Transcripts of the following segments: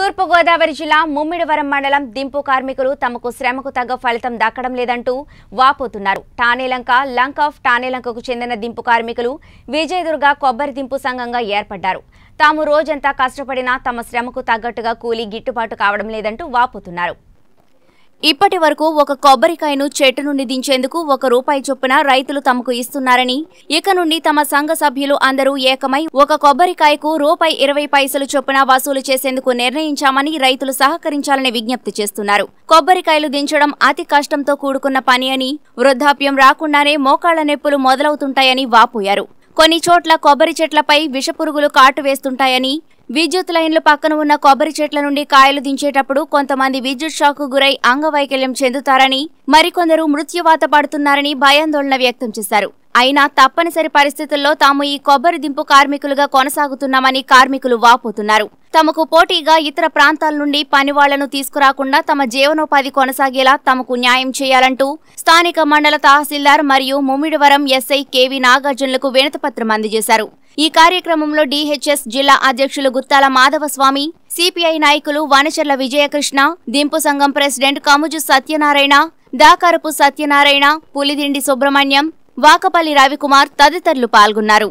తూర్పుగోదావరి జిల్లా ముమ్మిడివరం మండలం దింపు కార్మికులు తమకు శ్రమకు తగ్గ ఫలితం దక్కడం లేదంటూ వాపోతున్నారు టానేలంక లంక్ ఆఫ్ టానేలంకకు చెందిన దింపు కార్మికులు విజయదుర్గ కొబ్బరి దింపు సంఘంగా ఏర్పడ్డారు తాము రోజంతా కష్టపడినా తమ శ్రమకు తగ్గట్టుగా కూలీ గిట్టుబాటు కావడం లేదంటూ వాపోతున్నారు ఇప్పటి వరకు ఒక కొబ్బరికాయను చెట్టు నుండి దించేందుకు ఒక రూపాయి చొప్పున రైతులు తమకు ఇస్తున్నారని ఇక నుండి తమ సంఘ సభ్యులు అందరూ ఏకమై ఒక కొబ్బరికాయకు రూపాయి ఇరవై పైసలు చొప్పున వసూలు చేసేందుకు నిర్ణయించామని రైతులు సహకరించాలని విజ్ఞప్తి చేస్తున్నారు కొబ్బరికాయలు దించడం అతి కష్టంతో కూడుకున్న పని అని వృద్ధాప్యం రాకుండానే మోకాళ్ల నొప్పులు మొదలవుతుంటాయని వాపోయారు కొన్ని చోట్ల కొబ్బరి చెట్లపై విషపురుగులు కాటు వేస్తుంటాయని విద్యుత్ లైన్లు పక్కన ఉన్న కొబ్బరి చెట్ల నుండి కాయలు దించేటప్పుడు కొంతమంది విద్యుత్ షాకు గురై అంగవైకల్యం చెందుతారని మరికొందరు మృత్యువాత పడుతున్నారని భయాందోళన వ్యక్తం చేశారు అయినా తప్పనిసరి పరిస్థితుల్లో తాము ఈ కొబ్బరి దింపు కార్మికులుగా కొనసాగుతున్నామని కార్మికులు వాపోతున్నారు తమకు పోటీగా ఇతర ప్రాంతాల నుండి పనివాళ్లను తీసుకురాకుండా తమ జీవనోపాధి కొనసాగేలా తమకు న్యాయం చేయాలంటూ స్థానిక మండల తహసీల్దార్ మరియు ముమ్మిడివరం ఎస్ఐ కేవి నాగార్జునులకు వినతిపత్రం అందజేశారు ఈ కార్యక్రమంలో డీహెచ్ఎస్ జిల్లా అధ్యక్షులు గుత్తాల మాధవస్వామి సిపిఐ నాయకులు వనచర్ల విజయకృష్ణ దింపు సంఘం ప్రెసిడెంట్ కముజు సత్యనారాయణ దాకారపు సత్యనారాయణ పులిదిండి సుబ్రహ్మణ్యం వాకపల్లి రవికుమార్ తదితరులు పాల్గొన్నారు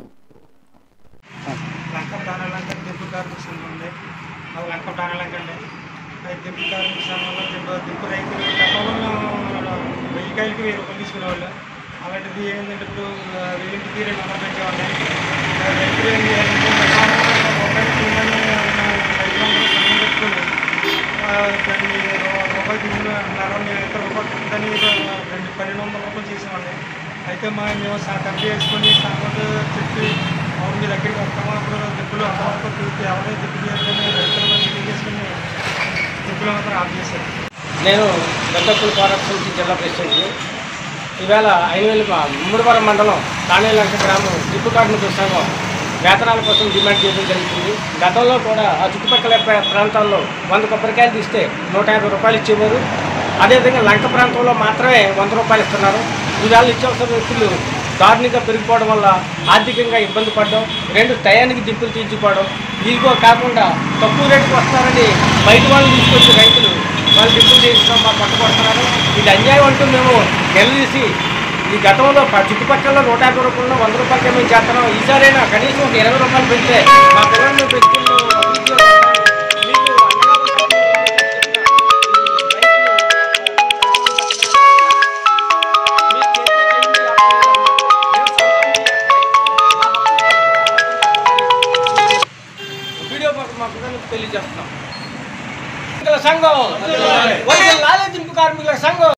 లంక ప్రాణాలంక దింపు కార్మిక సంఘం ఉంది అవి లంక ప్రాణాలంక అండి అది దింపు కార్మిక సంఘంలో దింపు దింపు రైతులు గతంలో వెయ్యి కాయలకి వెయ్యి రూపాయలు తీసుకునేవాళ్ళు అలాంటిది ఏంటంటే ఇప్పుడు ఆ, వెయ్యింటికి రెండు వందలు పెంచేవాళ్ళు ఆ, రైతులు ఏం చేయాలంటే గతంలో రూపాయలు తినని రైతులందరూ సంఘం పెట్టుకుని ఆ, దాన్ని రూ- రూపాయలు తీసుకుని అన్నారు మేమైతే రూపాయలు దాన్ని రెండు పన్నెండు వందల రూపాయలు చేసేవాళ్ళం అయితే మా మేము కంపెనీ వేసుకొని కాకపోతే చెప్పి అవును మీ దగ్గరికి వస్తాము అప్పుడు దిప్పులు అంతవరకు తీసి ఎవరైతే దిప్పు చేసుకొని రైతుల మీటింగ్ చేసుకుని దిప్పులు మాత్రం ఆఫ్ చేశారు నేను దత్తపుల్ పారక్షి జిల్లా ప్రెసిడెంట్ని ఈవేళ ఐదువేలు ముమ్మడివరం మండలం తానేలంక గ్రామం జిప్పు కార్మికుల సంఘం వేతనాల కోసం డిమాండ్ చేయడం జరుగుతుంది గతంలో కూడా ఆ చుట్టుపక్కల ప్రా- ప్రాంతాల్లో వంద కొబ్బరికాయలు తీస్తే నూట యాభై రూపాయలు ఇచ్చేవారు అదేవిధంగా లంక ప్రాంతంలో మాత్రమే వంద రూపాయలు ఇస్తున్నారు ఈవేళ నిత్యావసర వ్యక్తులు దారుణంగా పెరిగిపోవడం వల్ల ఆర్థికంగా ఇబ్బంది పడడం రెండు టయానికి దిప్పులు తీర్చిపోవడం ఇదిగో కాకుండా తక్కువ రేటుకు వస్తారని బయట వాళ్ళని తీసుకొచ్చి రైతులు వాళ్ళు దిప్పులు చేయించడం మాకు పట్టుకొస్తున్నారు ఇది అన్యాయం అంటూ మేము నిలదీసి ఈ గతంలో ప- చుట్టుపక్కల నూట యాభై రూపాయలు వంద రూపాయలకే మేము చేస్తున్నాం ఈసారైనా కనీసం ఒక ఇరవై రూపాయలు పెడితే మా పిల్లలు మేము పెట్టుకుని అభివృద్ధి అవుతాం. మీకు అండగా ఉంటామని చెప్తున్నా. ఈ రైతులు మీరు చేసే చేయండి, లేకపోతే మేము సంతోషం చేస్తాం. వీడియో మాకు మాకు తెలియజేస్తున్నాం కార్మికుల సంఘం వదిలి లాలే దింపు కార్మికుల సంఘం